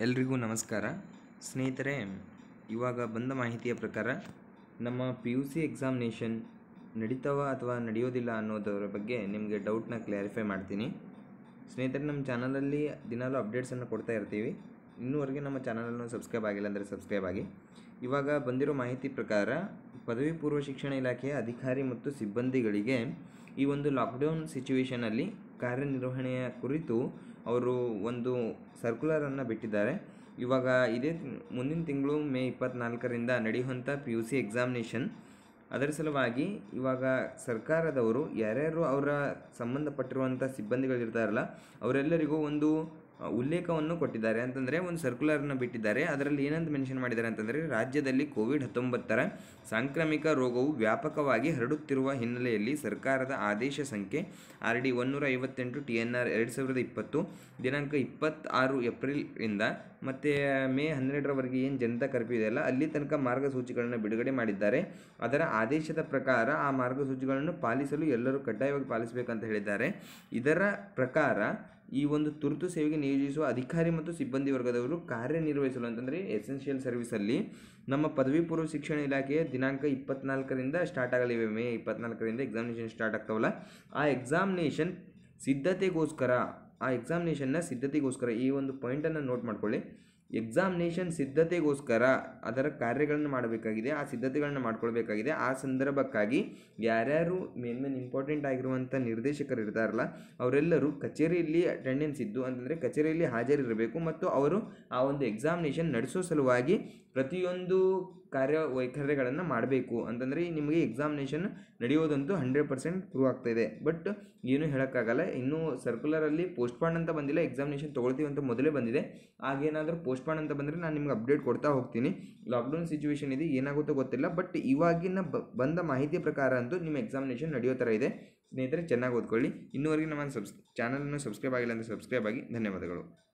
ಎಲ್ರಿಗೂ ನಮಸ್ಕಾರ ಸ್ನೇಹಿತರೆ ಇವಾಗ ಬಂದ ಮಾಹಿತಿಯ ಪ್ರಕಾರ ನಮ್ಮ ಪಿ ಯು ಸಿ ಎಕ್ಸಾಮಿನೇಷನ್ ನಡೀತಾವ ಅಥವಾ ನಡೆಯೋದಿಲ್ಲ ಅನ್ನೋದರ ಬಗ್ಗೆ ನಿಮಗೆ ಡೌಟ್ನ ಕ್ಲಾರಿಫೈ ಮಾಡ್ತೀನಿ ಸ್ನೇಹಿತರೆ ನಮ್ಮ ಚಾನಲಲ್ಲಿ ದಿನಾಲೂ ಅಪ್ಡೇಟ್ಸನ್ನು ಕೊಡ್ತಾ ಇರ್ತೀವಿ ಇನ್ನೂವರೆಗೆ ನಮ್ಮ ಚಾನಲನ್ನು ಸಬ್ಸ್ಕ್ರೈಬ್ ಆಗಿಲ್ಲ ಅಂದರೆ ಸಬ್ಸ್ಕ್ರೈಬ್ ಆಗಿ ಇವಾಗ ಬಂದಿರೋ ಮಾಹಿತಿ ಪ್ರಕಾರ ಪದವಿ ಪೂರ್ವ ಶಿಕ್ಷಣ ಇಲಾಖೆಯ ಅಧಿಕಾರಿ ಮತ್ತು ಸಿಬ್ಬಂದಿಗಳಿಗೆ ಈ ಒಂದು ಲಾಕ್ಡೌನ್ ಸಿಚುವೇಷನಲ್ಲಿ ಕಾರ್ಯನಿರ್ವಹಣೆಯ ಕುರಿತು ಅವರು ಒಂದು ಸರ್ಕ್ಯುಲರನ್ನು ಬಿಟ್ಟಿದ್ದಾರೆ ಇವಾಗ ಇದೇ ತಿಂಗ್- ಮುಂದಿನ ತಿಂಗಳು ಮೇ ಇಪ್ಪತ್ನಾಲ್ಕರಿಂದ ನಡೆಯುವಂಥ ಪಿ ಯು ಸಿ ಎಕ್ಸಾಮಿನೇಷನ್ ಅದರ ಸಲುವಾಗಿ ಇವಾಗ ಸರ್ಕಾರದವರು ಯಾರ್ಯಾರು ಅವರ ಸಂಬಂಧಪಟ್ಟಿರುವಂಥ ಸಿಬ್ಬಂದಿಗಳಿರ್ತಾರಲ್ಲ ಅವರೆಲ್ಲರಿಗೂ ಒಂದು ಅ, ಉಲ್ಲೇಖವನ್ನು ಕೊಟ್ಟಿದ್ದಾರೆ ಅಂತಂದರೆ ಒಂದು ಸರ್ಕ್ಯುಲರ್ನ ಬಿಟ್ಟಿದ್ದಾರೆ ಅದರಲ್ಲಿ ಏನಂತ ಮೆನ್ಷನ್ ಮಾಡಿದ್ದಾರೆ ಅಂತಂದರೆ ರಾಜ್ಯದಲ್ಲಿ ಕೋವಿಡ್ ಹತ್ತೊಂಬತ್ತರ ಸಾಂಕ್ರಾಮಿಕ ರೋಗವು ವ್ಯಾಪಕವಾಗಿ ಹರಡುತ್ತಿರುವ ಹಿನ್ನೆಲೆಯಲ್ಲಿ ಸರ್ಕಾರದ ಆದೇಶ ಸಂಖ್ಯೆ ಆರ್ ಡಿ ಒನ್ನೂರ ಐವತ್ತೆಂಟು ಟಿ ಎನ್ ಆರ್ ಎರಡು ಸಾವಿರದ ಇಪ್ಪತ್ತು ದಿನಾಂಕ ಇಪ್ಪತ್ತಾರು ಏಪ್ರಿಲ್ ಇಂದ ಮತ್ತು ಮೇ ಹನ್ನೆರಡರವರೆಗೆ ಏನು ಜನತಾ ಕರ್ಫ್ಯೂ ಇದೆಯಲ್ಲ ಅಲ್ಲಿ ತನಕ ಮಾರ್ಗಸೂಚಿಗಳನ್ನು ಬಿಡುಗಡೆ ಮಾಡಿದ್ದಾರೆ ಅದರ ಆದೇಶದ ಪ್ರಕಾರ ಆ ಮಾರ್ಗಸೂಚಿಗಳನ್ನು ಪಾಲಿಸಲು ಎಲ್ಲರೂ ಕಡ್ಡಾಯವಾಗಿ ಪಾಲಿಸಬೇಕಂತ ಹೇಳಿದ್ದಾರೆ ಇದರ ಪ್ರಕಾರ ಈ ಒಂದು ತುರ್ತು ಸೇವೆಗೆ ನಿಯೋಜಿಸುವ ಅಧಿಕಾರಿ ಮತ್ತು ಸಿಬ್ಬಂದಿ ವರ್ಗದವರು ಕಾರ್ಯನಿರ್ವಹಿಸಲು ಅಂತಂದರೆ ಎಸೆನ್ಷಿಯಲ್ ಸರ್ವಿಸಲ್ಲಿ ನಮ್ಮ ಪದವಿ ಪೂರ್ವ ಶಿಕ್ಷಣ ಇಲಾಖೆಯ ದಿನಾಂಕ ಇಪ್ಪತ್ನಾಲ್ಕರಿಂದ ಸ್ಟಾರ್ಟ್ ಆಗಲಿವೆ ಮೇ ಇಪ್ಪತ್ನಾಲ್ಕರಿಂದ ಎಕ್ಸಾಮಿನೇಷನ್ ಸ್ಟಾರ್ಟ್ ಆಗ್ತಾವಲ್ಲ ಆ ಎಕ್ಸಾಮಿನೇಷನ್ ಸಿದ್ಧತೆಗೋಸ್ಕರ ಆ ಎಕ್ಸಾಮಿನೇಷನ್ನ ಸಿದ್ಧತೆಗೋಸ್ಕರ ಈ ಒಂದು ಪಾಯಿಂಟನ್ನು ನೋಟ್ ಮಾಡ್ಕೊಳ್ಳಿ ಎಕ್ಸಾಮಿನೇಷನ್ ಸಿದ್ಧತೆಗೋಸ್ಕರ ಅದರ ಕಾರ್ಯಗಳನ್ನು ಮಾಡಬೇಕಾಗಿದೆ ಆ ಸಿದ್ಧತೆಗಳನ್ನು ಮಾಡ್ಕೊಳ್ಬೇಕಾಗಿದೆ ಆ ಸಂದರ್ಭಕ್ಕಾಗಿ ಯಾರ್ಯಾರು ಮೇನ್ ಮೇನ್ ಇಂಪಾರ್ಟೆಂಟ್ ಆಗಿರುವಂಥ ನಿರ್ದೇಶಕರು ಇರ್ತಾರಲ್ಲ ಅವರೆಲ್ಲರೂ ಕಚೇರಿಯಲ್ಲಿ ಅಟೆಂಡೆನ್ಸ್ ಇದ್ದು ಅಂತಂದರೆ ಕಚೇರಿಯಲ್ಲಿ ಹಾಜರಿರಬೇಕು ಮತ್ತು ಅವರು ಆ ಒಂದು ಎಕ್ಸಾಮಿನೇಷನ್ ನಡೆಸೋ ಸಲುವಾಗಿ ಪ್ರತಿಯೊಂದು ಕಾರ್ಯ ವೈಖರ್ಯಗಳನ್ನು ಮಾಡಬೇಕು ಅಂತಂದರೆ ನಿಮಗೆ ಎಕ್ಸಾಮಿನೇಷನ್ ನಡೆಯೋದಂತೂ ಹಂಡ್ರೆಡ್ ಪರ್ಸೆಂಟ್ ಪ್ರೂವ್ ಆಗ್ತಾಯಿದೆ ಬಟ್ ಏನೂ ಹೇಳೋಕ್ಕಾಗಲ್ಲ ಇನ್ನೂ ಸರ್ಕ್ಯುಲರಲ್ಲಿ ಪೋಸ್ಟ್ಪಾಂಡ್ ಅಂತ ಬಂದಿಲ್ಲ ಎಕ್ಸಾಮಿನೇಷನ್ ತೊಗೊಳ್ತೀವಿ ಅಂತ ಮೊದಲೇ ಬಂದಿದೆ ಆಗೇನಾದರೂ ಪೋಸ್ಟ್ಪಾಂಡ್ ಅಂತ ಬಂದರೆ ನಾನು ನಿಮ್ಗೆ ಅಪ್ಡೇಟ್ ಕೊಡ್ತಾ ಹೋಗ್ತೀನಿ ಲಾಕ್ಡೌನ್ ಸಿಚುವೇಶನ್ ಇದೆ ಏನಾಗುತ್ತೋ ಗೊತ್ತಿಲ್ಲ ಬಟ್ ಇವಾಗಿನ ಬ ಬಂದ ಮಾಹಿತಿಯ ಪ್ರಕಾರ ಅಂತೂ ನಿಮ್ಮ ಎಕ್ಸಾಮಿನೇಷನ್ ನಡೆಯೋ ಥರ ಇದೆ ಸ್ನೇಹಿತರೆ ಚೆನ್ನಾಗಿ ಓದ್ಕೊಳ್ಳಿ ಇನ್ನೂವರೆಗೆ ನಮ್ಮ ಸಬ್ಸ್ ಚಾನಲನ್ನು ಸಬ್ಸ್ಕ್ರೈಬ್ ಆಗಿಲ್ಲ ಅಂದರೆ ಸಬ್ಸ್ಕ್ರೈಬ್ ಆಗಿ ಧನ್ಯವಾದಗಳು